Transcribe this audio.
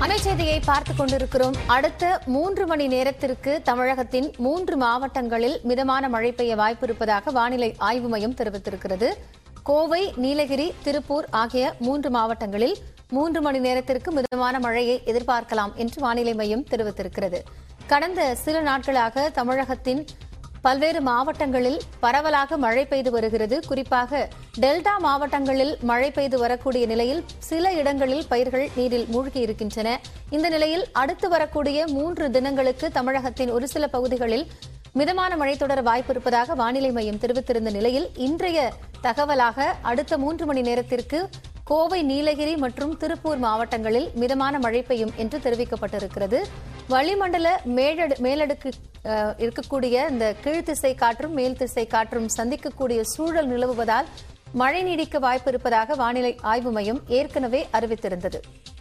அண்மை செய்தியை பார்த்துக் கொண்டிருக்கிறோம் அடுத்த மூன்று மணி நேரத்திற்கு தமிழகத்தின் மூன்று மாவட்டங்களில் மிதமான மழை பெய்ய வாய்ப்பு இருப்பதாக வானிலை ஆய்வு மையம் தெரிவித்திருக்கிறது கோவை நீலகிரி திருப்பூர் ஆகிய மூன்று மாவட்டங்களில் மூன்று மணி நேரத்திற்கு மிதமான மழையை எதிர்பார்க்கலாம் என்று வானிலை மையம் தெரிவித்திருக்கிறது கடந்த சில நாட்களாக தமிழகத்தின் பல்வேறு மாவட்டங்களில் பரவலாக மழை பெய்து வருகிறது குறிப்பாக டெல்டா மாவட்டங்களில் மழை பெய்து வரக்கூடிய நிலையில் சில இடங்களில் பயிர்கள் நீரில் மூழ்கி இருக்கின்றன இந்த நிலையில் அடுத்து வரக்கூடிய மூன்று தினங்களுக்கு தமிழகத்தின் ஒரு சில பகுதிகளில் மிதமான மழை தொடர வாய்ப்பு இருப்பதாக வானிலை மையம் தெரிவித்திருந்த நிலையில் இன்றைய தகவலாக அடுத்த மூன்று மணி நேரத்திற்கு கோவை நீலகிரி மற்றும் திருப்பூர் மாவட்டங்களில் மிதமான மழை பெய்யும் என்று தெரிவிக்கப்பட்டிருக்கிறது வளிமண்டல மேலடு மேலடுக்கு அஹ், இருக்கக்கூடிய இந்த கீழ்த்திசை காற்றும் மேல் திசை காற்றும் சந்திக்கக்கூடிய சூழல் நிலவுவதால் மழை நீடிக்க வாய்ப்பு இருப்பதாக வானிலை ஆய்வு மையம் ஏற்கனவே அறிவித்திருந்தது